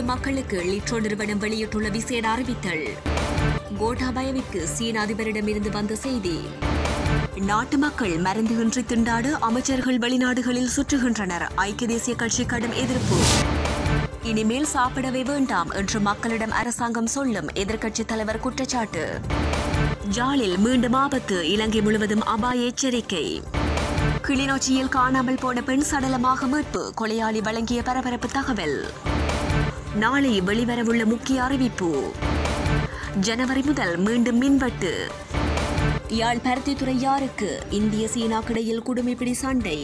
பொதுமக்களுக்கு லிட்ரோ நிறுவனம் வெளியிட்டுள்ள விசேட அறிவித்தல் கோட்டாபயவிற்கு சீன அதிபரிடமிருந்து வந்த செய்தி நாட்டு மக்கள் மருந்துயின்றி திண்டாட அமைச்சர்கள் வெளிநாடுகளில் சுற்றுகின்றனர் ஐக்கிய தேசிய கட்சி கடும் எதிர்ப்பு இனிமேல் சாப்பிடவே வேண்டாம் என்று மக்களிடம் அரசாங்கம் சொல்லும் எதிர்க்கட்சித் தலைவர் குற்றச்சாட்டு ஜாலில் மீண்டும் ஆபத்து இலங்கை முழுவதும் அபாய எச்சரிக்கை கிளிநொச்சியில் காணாமல் போன பெண் சடலமாக மீட்பு கொலையாளி வழங்கிய பரபரப்பு தகவல் நாளை வெளிவரவுள்ள முக்கிய அறிவிப்பு ஜனவரி முதல் மீண்டும் மின்வெட்டு யாழ் பருத்தித்துறை யாருக்கு இந்திய சீனாக்கிடையில் குடுமைப்பிடி சண்டை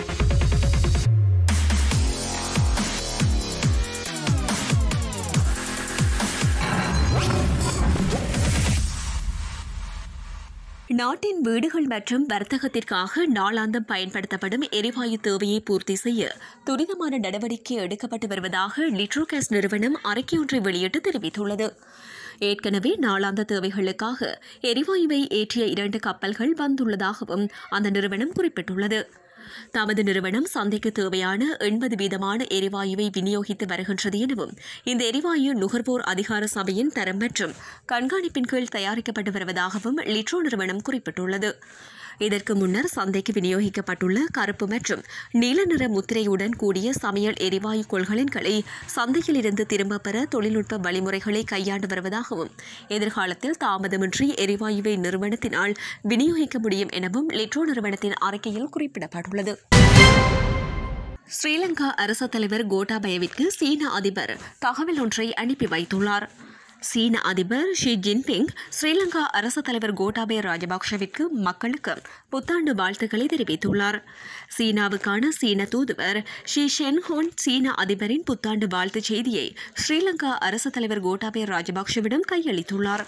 நாட்டின் வீடுகள் மற்றும் வர்த்தகத்திற்காக நாளாந்தம் பயன்படுத்தப்படும் எரிவாயு தேவையை பூர்த்தி செய்ய துரிதமான நடவடிக்கை எடுக்கப்பட்டு வருவதாக லிட்ரோகேஸ் நிறுவனம் அறிக்கையொன்றை வெளியிட்டு தெரிவித்துள்ளது ஏற்கனவே நாளாந்த தேவைகளுக்காக எரிவாயுவை ஏற்றிய இரண்டு கப்பல்கள் வந்துள்ளதாகவும் அந்த நிறுவனம் குறிப்பிட்டுள்ளது தமது நிறுவனம் சந்தைக்கு தேவையான எண்பது வீதமான எரிவாயுவை விநியோகித்து வருகின்றது எனவும் இந்த எரிவாயு நுகர்வோர் அதிகார சபையின் தரம் மற்றும் கண்காணிப்பின் கீழ் தயாரிக்கப்பட்டு வருவதாகவும் லிட்ரோ நிறுவனம் குறிப்பிட்டுள்ளது இதற்கு முன்னர் சந்தைக்கு விநியோகிக்கப்பட்டுள்ள கருப்பு மற்றும் நீல நிற முத்திரையுடன் கூடிய சமையல் எரிவாயு கொள்கலன்களை சந்தையில் இருந்து திரும்பப் பெற தொழில்நுட்ப வழிமுறைகளை கையாண்டு வருவதாகவும் எதிர்காலத்தில் தாமதமின்றி எரிவாயுவை நிறுவனத்தினால் விநியோகிக்க முடியும் எனவும் லிட்ரோ நிறுவனத்தின் அறிக்கையில் குறிப்பிடப்பட்டுள்ளது ஸ்ரீலங்கா அரசு தலைவர் கோட்டாபயவிற்கு சீன அதிபர் தகவல் ஒன்றை அனுப்பி வைத்துள்ளார் சீன அதிபர் ஷி ஜின்பிங் ஸ்ரீலங்கா அரசு தலைவர் கோட்டாபய ராஜபக்ஷவிற்கு மக்களுக்கு புத்தாண்டு வாழ்த்துக்களை தெரிவித்துள்ளார் சீனாவுக்கான சீன தூதுவர் ஷி ஷென்ஹோன் சீன அதிபரின் புத்தாண்டு வாழ்த்துச் செய்தியை ஸ்ரீலங்கா அரசு தலைவர் கோட்டாபய ராஜபக்ஷவிடம் கையளித்துள்ளார்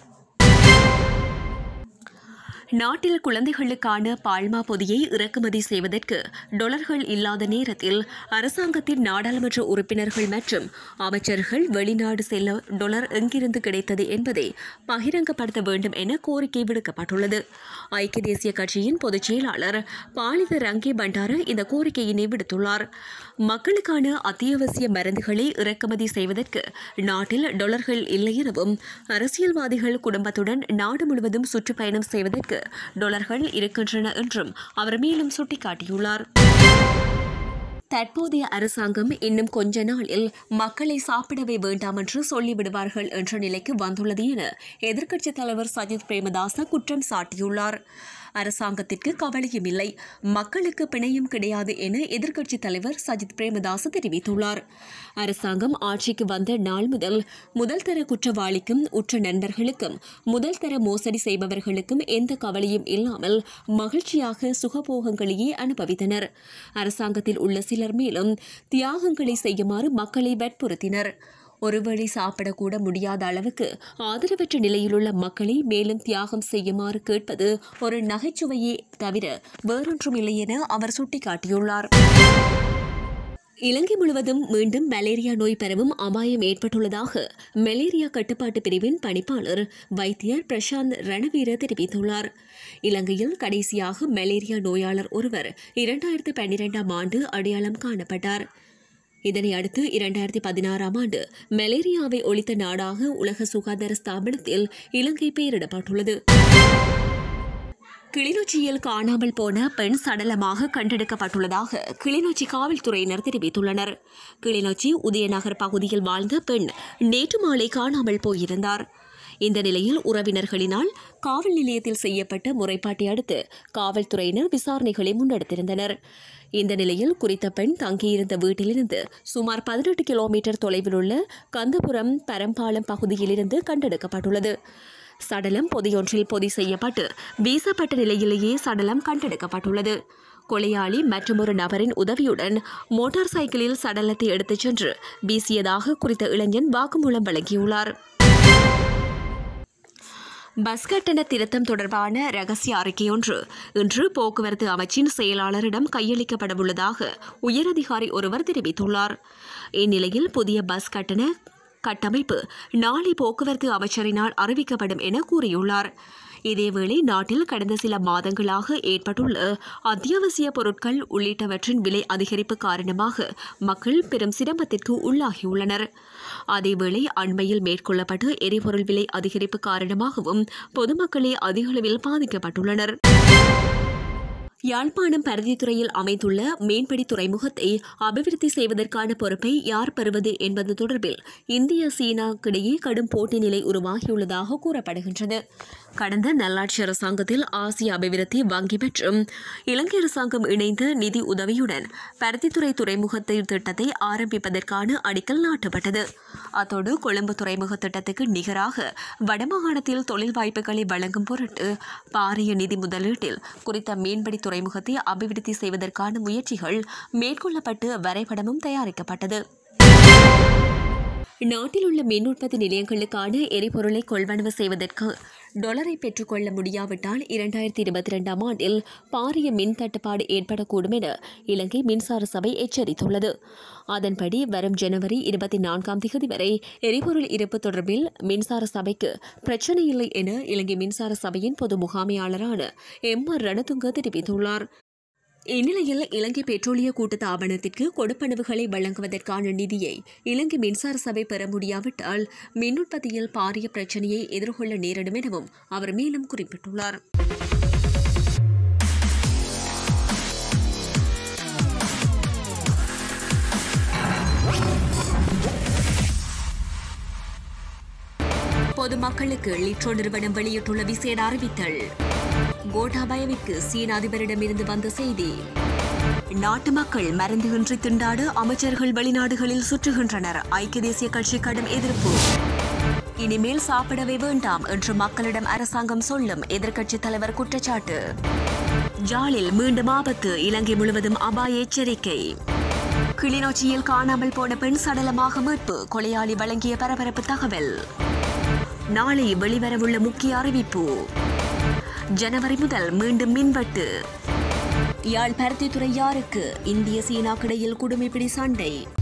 நாட்டில் குழந்தைகளுக்கான பால்மா பொதியை இறக்குமதி செய்வதற்கு டொலர்கள் இல்லாத நேரத்தில் அரசாங்கத்தின் நாடாளுமன்ற உறுப்பினர்கள் மற்றும் அமைச்சர்கள் வெளிநாடு செல்ல டொலர் எங்கிருந்து கிடைத்தது என்பதை பகிரங்கப்படுத்த வேண்டும் என கோரிக்கை விடுக்கப்பட்டுள்ளது ஐக்கிய தேசிய கட்சியின் பொதுச் செயலாளர் பாலித ரங்கே பண்டார இந்த கோரிக்கையினை விடுத்துள்ளார் மக்களுக்கான அத்தியாவசிய மருந்துகளை இறக்குமதி செய்வதற்கு நாட்டில் டொலர்கள் இல்லை எனவும் அரசியல்வாதிகள் குடும்பத்துடன் நாடு முழுவதும் சுற்றுப்பயணம் செய்வதற்கு டொலர்கள் இருக்கின்றன என்றும் அவர் மேலும் சுட்டிக்காட்டியுள்ளார் தற்போதைய அரசாங்கம் இன்னும் கொஞ்ச நாளில் மக்களை சாப்பிடவே வேண்டாம் என்று சொல்லிவிடுவார்கள் என்ற நிலைக்கு வந்துள்ளது என எதிர்க்கட்சித் தலைவர் சஜித் பிரேமதாச குற்றம் சாட்டியுள்ளார் அரசாங்கத்திற்கு கவலையும் இல்லை மக்களுக்கு பிணையும் கிடையாது என எதிர்க்கட்சித் தலைவர் சஜித் பிரேமதாச தெரிவித்துள்ளார் அரசாங்கம் ஆட்சிக்கு வந்த நாள் முதல் முதல் தர குற்றவாளிக்கும் உற்ற நண்பர்களுக்கும் முதல் தர மோசடி செய்பவர்களுக்கும் எந்த கவலையும் இல்லாமல் மகிழ்ச்சியாக சுகபோகங்களையே அனுபவித்தனர் அரசாங்கத்தில் உள்ள சிலர் மேலும் தியாகங்களை செய்யுமாறு மக்களை வற்புறுத்தினர் ஒருவேளை சாப்பிடக்கூட முடியாத அளவுக்கு ஆதரவற்ற நிலையிலுள்ள மக்களை மேலும் தியாகம் செய்யுமாறு கேட்பது ஒரு நகைச்சுவையே தவிர வேறொன்றுமில்லை என அவர் சுட்டிக்காட்டியுள்ளார் இலங்கை முழுவதும் மீண்டும் மலேரியா நோய் பரவும் அபாயம் ஏற்பட்டுள்ளதாக மலேரியா கட்டுப்பாட்டு பிரிவின் பணிப்பாளர் வைத்தியர் பிரசாந்த் ரணவீர தெரிவித்துள்ளார் இலங்கையில் கடைசியாக மலேரியா நோயாளர் ஒருவர் இரண்டாயிரத்து பன்னிரெண்டாம் ஆண்டு அடையாளம் காணப்பட்டார் இதனை அடுத்து இரண்டாயிரத்தி பதினாறாம் ஆண்டு மலேரியாவை ஒழித்த நாடாக உலக சுகாதார ஸ்தாபனத்தில் இலங்கை பெயரிடப்பட்டுள்ளது கிளிநொச்சியில் காணாமல் போன பெண் சடலமாக கண்டெடுக்கப்பட்டுள்ளதாக கிளிநொச்சி காவல்துறையினர் தெரிவித்துள்ளனர் கிளிநொச்சி உதயநகர் பகுதியில் வாழ்ந்த பெண் நேற்று மாலை காணாமல் போயிருந்தார் இந்த நிலையில் உறவினர்களினால் காவல் நிலையத்தில் செய்யப்பட்ட முறைப்பாட்டை அடுத்து காவல்துறையினர் விசாரணைகளை முன்னெடுத்திருந்தனர் இந்த நிலையில் குறித்த பெண் தங்கியிருந்த வீட்டிலிருந்து சுமார் பதினெட்டு கிலோமீட்டர் தொலைவில் உள்ள கந்தபுரம் பரம்பாலம் பகுதியிலிருந்து கண்டெடுக்கப்பட்டுள்ளது சடலம் பொதியொன்றில் பொதி செய்யப்பட்டு வீசப்பட்ட நிலையிலேயே சடலம் கண்டெடுக்கப்பட்டுள்ளது கொலையாளி மற்றொரு நபரின் உதவியுடன் மோட்டார் சைக்கிளில் சடலத்தை எடுத்துச் சென்று வீசியதாக குறித்த இளைஞன் வாக்குமூலம் வழங்கியுள்ளார் பஸ் கட்டண திருத்தம் தொடர்பான ரகசிய அறிக்கையொன்று இன்று போக்குவரத்து அமைச்சின் செயலாளரிடம் கையளிக்கப்படவுள்ளதாக உயரதிகாரி ஒருவர் தெரிவித்துள்ளார் இந்நிலையில் புதிய பஸ் கட்டண கட்டமைப்பு நாளை போக்குவரத்து அமைச்சரினால் அறிவிக்கப்படும் என கூறியுள்ளார் இதேவேளை நாட்டில் கடந்த சில மாதங்களாக ஏற்பட்டுள்ள அத்தியாவசிய பொருட்கள் உள்ளிட்டவற்றின் விலை அதிகரிப்பு காரணமாக மக்கள் பெரும் சிரமத்திற்கு உள்ளாகியுள்ளனர் அதேவேளை அண்மையில் மேற்கொள்ளப்பட்ட எரிபொருள் விலை அதிகரிப்பு காரணமாகவும் பொதுமக்களே அதிகளவில் பாதிக்கப்பட்டுள்ளனர் யாழ்ப்பாணம் பருத்தித்துறையில் அமைந்துள்ள மீன்பிடி துறைமுகத்தை அபிவிருத்தி செய்வதற்கான பொறுப்பை யார் பெறுவது என்பது தொடர்பில் இந்திய சீனாக்கிடையே கடும் போட்டி நிலை உருவாகியுள்ளதாக கூறப்படுகின்றது கடந்த நல்லாட்சி அரசாங்கத்தில் ஆசிய அபிவிருத்தி வங்கி மற்றும் இலங்கை அரசாங்கம் இணைந்த நிதி உதவியுடன் பருத்தித்துறை துறைமுகத்தை திட்டத்தை ஆரம்பிப்பதற்கான அடிக்கல் நாட்டப்பட்டது அத்தோடு கொழும்பு துறைமுக திட்டத்துக்கு நிகராக வடமாகாணத்தில் தொழில் வாய்ப்புகளை வழங்கும் பொருட்டு பாரிய நிதி முதலீட்டில் குறித்த மீன்பிடி துறைமுகத்தை அபிவிருத்தி செய்வதற்கான முயற்சிகள் மேற்கொள்ளப்பட்டு வரைபடமும் தயாரிக்கப்பட்டது நாட்டில் உள்ள மின் உற்பத்தி நிலையங்களுக்கான எரிபொருளை கொள்வனவு செய்வதற்கு டொலரை பெற்றுக்கொள்ள முடியாவிட்டால் இரண்டாயிரத்தி இருபத்தி ரெண்டாம் ஆண்டில் பாரிய மின் தட்டுப்பாடு ஏற்படக்கூடும் என இலங்கை மின்சார சபை எச்சரித்துள்ளது அதன்படி வரும் ஜனவரி இருபத்தி நான்காம் தேதி வரை எரிபொருள் இருப்பு தொடர்பில் மின்சார சபைக்கு பிரச்சனை இல்லை என இலங்கை மின்சார சபையின் பொது முகாமையாளரான எம் ஆர் ரணதுங்க தெரிவித்துள்ளார் இந்நிலையில் இலங்கை பெட்ரோலிய கூட்டுத்தாபனத்திற்கு கொடுப்பனவுகளை வழங்குவதற்கான நிதியை இலங்கை மின்சார சபை பெற முடியாவிட்டால் மின் உற்பத்தியில் பாரிய பிரச்சனையை எதிர்கொள்ள நேரிடும் எனவும் அவர் மேலும் குறிப்பிட்டுள்ளார் பொதுமக்களுக்கு லிட்ரோ நிறுவனம் வெளியிட்டுள்ள விசேட அறிவித்தல் கோட்டாபயவிற்கு சீன அதிபரிடமிருந்து வந்த செய்தி நாட்டு மக்கள் மருந்துகின்றி திண்டாட அமைச்சர்கள் வெளிநாடுகளில் சுற்றுகின்றனர் ஐக்கிய தேசிய கட்சி கடும் எதிர்ப்பு இனிமேல் சாப்பிடவே வேண்டாம் என்று மக்களிடம் அரசாங்கம் சொல்லும் எதிர்க்கட்சித் தலைவர் குற்றச்சாட்டு ஜாலில் மீண்டும் ஆபத்து இலங்கை முழுவதும் அபாய எச்சரிக்கை கிளிநொச்சியில் காணாமல் போன பெண் சடலமாக மீட்பு கொலையாளி வழங்கிய பரபரப்பு தகவல் நாளை வெளிவரவுள்ள முக்கிய அறிவிப்பு ஜனவரி முதல் மீண்டும் மின்வெட்டு யாழ் பருத்தித்துறை யாருக்கு இந்திய சீனாக்கிடையில் குடுமிப்பிடி சண்டை